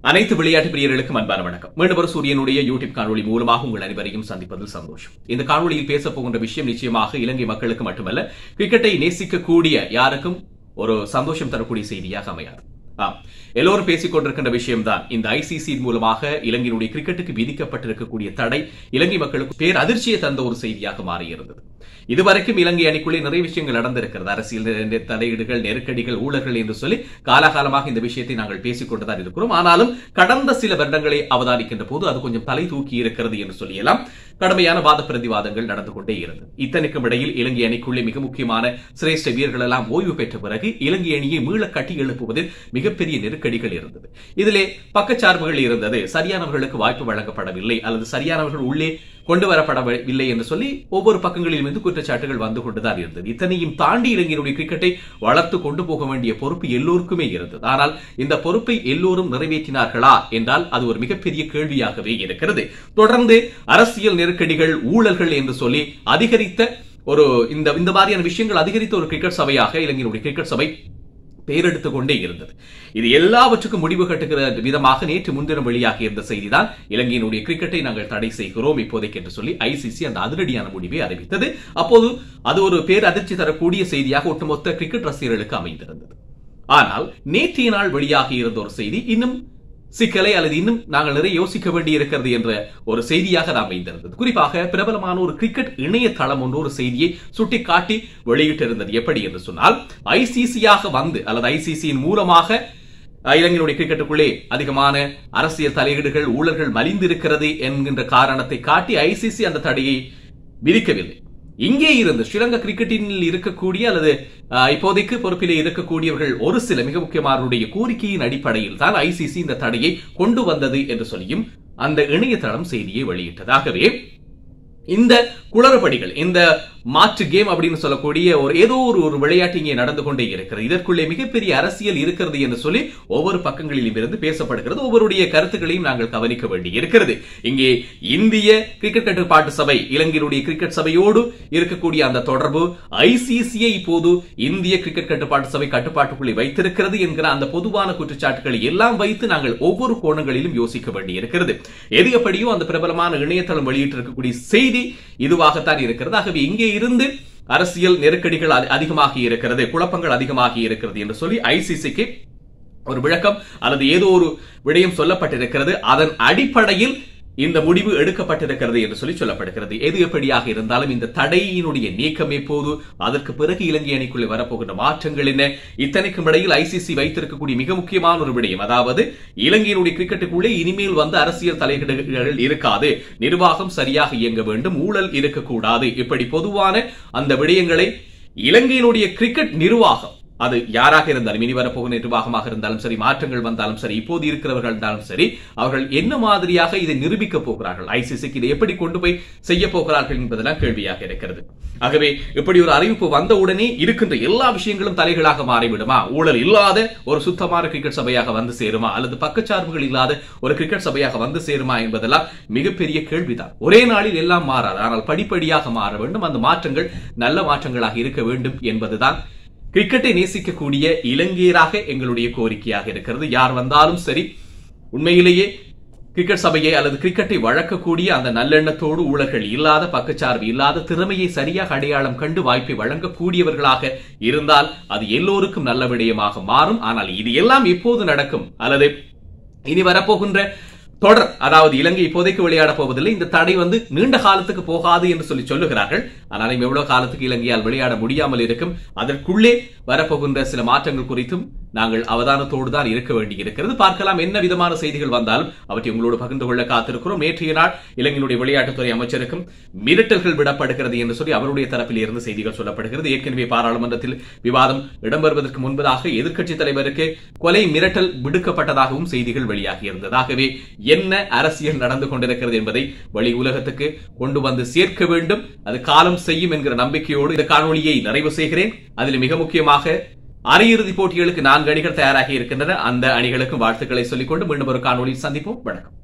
அனைத்து விளையாட்டு பிரியர்களுக்கும் அன்பான வணக்கம் மீண்டும் ஒரு சூரியனுடைய யூடியூப் காணொளி மூலமாக உங்கள் அனைவரையும் சந்திப்பதில் சந்தோஷம் இந்த காணொளியில் பேச போகின்ற விஷயம் நிச்சயமாக இலங்கை மக்களுக்கு மட்டுமல்ல கிரிக்கெட்டை நேசிக்கக்கூடிய யாருக்கும் ஒரு சந்தோஷம் தரக்கூடிய செய்தியாக அமையாது ஆம் எல்லோரும் பேசிக் கொண்டிருக்கின்ற விஷயம்தான் இந்த ஐசிசி மூலமாக இலங்கையினுடைய கிரிக்கெட்டுக்கு விதிக்கப்பட்டிருக்கக்கூடிய தடை இலங்கை மக்களுக்கு பேர் அதிர்ச்சியை தந்த ஒரு செய்தியாக மாறியிருந்தது இதுவரைக்கும் இலங்கை அணிக்குள்ளே நிறைய விஷயங்கள் நடந்திருக்கிறது அரசியல் நெ- தலையீடுகள் நெருக்கடிகள் ஊழல்கள் என்று சொல்லி காலாகாலமாக இந்த விஷயத்தை நாங்கள் பேசிக் கொண்டுதான் இருக்கிறோம் ஆனாலும் கடந்த சில வருடங்களை அவதானிக்கின்ற போது அது கொஞ்சம் தலை தூக்கி இருக்கிறது என்று சொல்லியெல்லாம் கடுமையான வாத பிரதிவாதங்கள் நடந்து கொண்டே இருந்தது இத்தனைக்கும் இடையில் இலங்கை அணிக்குள்ளே மிக முக்கியமான சிரேஷ்ட வீரர்கள் எல்லாம் ஓய்வு பெற்ற பிறகு இலங்கை அணியை மீள கட்டி எழுப்புவதில் மிகப்பெரிய நெருக்கடிகள் இருந்தது இதிலே பக்கச்சார்புகள் இருந்தது சரியானவர்களுக்கு வாய்ப்பு வழங்கப்படவில்லை அல்லது சரியானவர்கள் உள்ளே கொண்டு வரப்படவில்லை என்று சொல்லி ஒவ்வொரு பக்கங்களிலும் இருந்து குற்றச்சாட்டுகள் வந்து கொண்டுதான் இருந்தது இத்தனையும் தாண்டி இலங்கையினுடைய கிரிக்கெட்டை வளர்த்து கொண்டு போக வேண்டிய பொறுப்பு எல்லோருக்குமே இருந்தது ஆனால் இந்த பொறுப்பை எல்லோரும் நிறைவேற்றினார்களா என்றால் அது ஒரு மிகப்பெரிய கேள்வியாகவே இருக்கிறது தொடர்ந்து அரசியல் நெருக்கடிகள் ஊழல்கள் என்று சொல்லி அதிகரித்த ஒரு இந்த இந்த மாதிரியான விஷயங்கள் அதிகரித்த ஒரு கிரிக்கெட் சபையாக இலங்கையினுடைய கிரிக்கெட் சபை பெயரெடுத்துக் கொண்டே இருந்தது இது எல்லாவற்றுக்கும் முடிவு கட்டுகிற விதமாக நேற்று முன்தினம் வெளியாகி இருந்த செய்திதான் இலங்கையினுடைய கிரிக்கெட்டை நாங்கள் தடை செய்கிறோம் இப்போதைக்கு என்று சொல்லி ஐசிசி அந்த அதிரடியான முடிவை அறிவித்தது அப்போது அது ஒரு பேர் அதிர்ச்சி தரக்கூடிய செய்தியாக ஒட்டுமொத்த கிரிக்கெட் ரசிகர்களுக்கு அமைந்திருந்தது ஆனால் நேற்றைய நாள் வெளியாகி இருந்த ஒரு செய்தி இன்னும் சிக்கலை அல்லது இன்னும் நாங்கள் நிறைய யோசிக்க வேண்டி இருக்கிறது என்ற ஒரு செய்தியாக அது அமைந்திருந்தது குறிப்பாக பிரபலமான ஒரு கிரிக்கெட் இணையதளம் ஒன்று ஒரு செய்தியை சுட்டிக்காட்டி வெளியிட்டிருந்தது எப்படி என்று சொன்னால் ஐசிசியாக வந்து அல்லது ஐசிசியின் மூலமாக அஹ், இலங்கையினுடைய கிரிக்கெட்டுக்குள்ளே அதிகமான அரசியல் தலையீடுகள் ஊழல்கள் மலிந்திருக்கிறது என்கின்ற காரணத்தை காட்டி ஐசிசி அந்த தடையை விதிக்கவில்லை இங்கே இருந்து ஸ்ரீலங்கா கிரிக்கெட்டில் இருக்கக்கூடிய அல்லது அஹ், இப்போதைக்கு பொறுப்பிலே இருக்கக்கூடியவர்கள் ஒரு சில மிக முக்கியமானவருடைய கோரிக்கையின் அடிப்படையில் தான் ஐசிசி இந்த தடையை கொண்டு வந்தது என்று சொல்லியும் அந்த இணையதளம் செய்தியை வெளியிட்டதாகவே இந்த குளறுபடிகள் இந்த மாற்று கேம் அப்படின்னு சொல்லக்கூடிய ஒரு ஏதோ ஒரு ஒரு விளையாட்டு இங்கே நடந்து கொண்டே இருக்கிறது இதற்குள்ளே மிகப்பெரிய அரசியல் இருக்கிறது என்று சொல்லி ஒவ்வொரு பக்கங்களிலும் இருந்து பேசப்படுகிறது ஒவ்வொருடைய கருத்துக்களையும் நாங்கள் கவனிக்க வேண்டி இருக்கிறது இங்கே இந்திய கிரிக்கெட் கட்டுப்பாட்டு சபை இலங்கையினுடைய கிரிக்கெட் சபையோடு இருக்கக்கூடிய அந்த தொடர்பு ஐசிசியை இப்போது இந்திய கிரிக்கெட் கட்டுப்பாட்டு சபை கட்டுப்பாட்டுக்குள்ளே வைத்திருக்கிறது என்கிற அந்த பொதுவான குற்றச்சாட்டுகளை எல்லாம் வைத்து நாங்கள் ஒவ்வொரு கோணங்களிலும் யோசிக்க வேண்டி இருக்கிறது எது எப்படியோ அந்த பிரபலமான இணையதளம் வெளியிட்டிருக்கக்கூடிய செய்தி இதுவாகத்தான் இருக்கிறது ஆகவே இங்கே இருந்து அரசியல் நெருக்கடிகள் அதி- அதிகமாகி இருக்கிறது குழப்பங்கள் அதிகமாகி இருக்கிறது என்று சொல்லி ஐசிசிக்கு ஒரு விளக்கம் அல்லது ஏதோ ஒரு விடயம் சொல்லப்பட்டிருக்கிறது அதன் அடிப்படையில் இந்த முடிவு எடுக்கப்பட்டிருக்கிறது என்று சொல்லி சொல்லப்படுகிறது எது எப்படியாக இருந்தாலும் இந்த தடையினுடைய நீக்கம் எப்போது அதற்கு பிறகு இலங்கை அணிக்குள்ளே வரப்போகின்ற மாற்றங்கள் என்ன இத்தனைக்கும் இடையில் ஐசிசி வைத்திருக்கக்கூடிய மிக முக்கியமான ஒரு விடயம் அதாவது இலங்கையினுடைய கிரிக்கெட்டுக்குள்ளே இனிமேல் வந்து அரசியல் தலையீடுகள் இருக்காது நிர்வாகம் சரியாக இயங்க வேண்டும் ஊழல் இருக்கக்கூடாது இப்படி பொதுவான அந்த விடயங்களை இலங்கையினுடைய கிரிக்கெட் நிர்வாகம் அது யாராக இருந்தாலும் இனி வரப்போகிற நிர்வாகமாக இருந்தாலும் சரி மாற்றங்கள் வந்தாலும் சரி இப்போது இருக்கிறவர்கள் இருந்தாலும் சரி அவர்கள் என்ன மாதிரியாக இதை நிரூபிக்க போகிறார்கள் ஐசிசிக்கு இதை எப்படி கொண்டு போய் செய்ய போகிறார்கள் என்பதெல்லாம் கேள்வியாக இருக்கிறது ஆகவே இப்படி ஒரு அறிவிப்பு வந்த உடனே இருக்கின்ற எல்லா விஷயங்களும் தலைகளாக மாறிவிடுமா ஊழல் இல்லாத ஒரு சுத்தமான கிரிக்கெட் சபையாக வந்து சேருமா அல்லது பக்கச்சார்புகள் இல்லாத ஒரு கிரிக்கெட் சபையாக வந்து சேருமா என்பதெல்லாம் மிகப்பெரிய கேள்விதான் ஒரே நாளில் எல்லாம் மாறாது ஆனால் படிப்படியாக மாற வேண்டும் அந்த மாற்றங்கள் நல்ல மாற்றங்களாக இருக்க வேண்டும் என்பதுதான் கிரிக்கெட்டை நேசிக்கக்கூடிய இலங்கையராக எங்களுடைய கோரிக்கையாக இருக்கிறது யார் வந்தாலும் சரி உண்மையிலேயே கிரிக்கெட் சபையை அல்லது கிரிக்கெட்டை வழக்கக்கூடிய அந்த நல்லெண்ணத்தோடு ஊழல்கள் இல்லாத பக்கச்சார்பு இல்லாத திறமையை சரியாக அடையாளம் கண்டு வாய்ப்பை வழங்கக்கூடியவர்களாக இருந்தால் அது எல்லோருக்கும் நல்ல விடயமாக மாறும் ஆனால் இது எல்லாம் எப்போது நடக்கும் அல்லது இனி வரப்போகின்ற தொடர் அதாவது இலங்கை இப்போதைக்கு விளையாட போவதில்லை இந்த தடை வந்து நீண்ட காலத்துக்கு போகாது என்று சொல்லி சொல்லுகிறார்கள் ஆனாலும் எவ்வளவு காலத்துக்கு இலங்கையால் விளையாட முடியாமல் இருக்கும் அதற்குள்ளே வரப்போகின்ற சில மாற்றங்கள் குறித்தும் நாங்கள் அவதானத்தோடு தான் இருக்க வேண்டி இருக்கிறது பார்க்கலாம் என்ன விதமான செய்திகள் வந்தாலும் அவற்றை உங்களோடு பகிர்ந்து கொள்ள காத்திருக்கிறோம் நேற்றைய நாள் இலங்கையினுடைய விளையாட்டுத்துறை அமைச்சருக்கும் மிரட்டல்கள் விடப்படுகிறது என்று சொல்லி அவருடைய தரப்பில் இருந்து செய்திகள் சொல்லப்படுகிறது ஏற்கனவே பாராளுமன்றத்தில் விவாதம் இடம்பெறுவதற்கு முன்பதாக எதிர்க்கட்சி தலைவருக்கு கொலை மிரட்டல் விடுக்கப்பட்டதாகவும் செய்திகள் வெளியாகி இருந்தது ஆகவே என்ன அரசியல் நடந்து கொண்டிருக்கிறது என்பதை வெளி உலகத்துக்கு கொண்டு வந்து சேர்க்க வேண்டும் அது காலம் செய்யும் என்கிற நம்பிக்கையோடு இந்த காணொளியை நிறைவு செய்கிறேன் அதில் மிக முக்கியமாக அரையிறுதி போட்டிகளுக்கு நான்கு அணிகள் தயாராகி இருக்கின்றன அந்த அணிகளுக்கும் வாழ்த்துக்களை சொல்லிக்கொண்டு மீண்டும் ஒரு காணொளியில் சந்திப்போம் வணக்கம்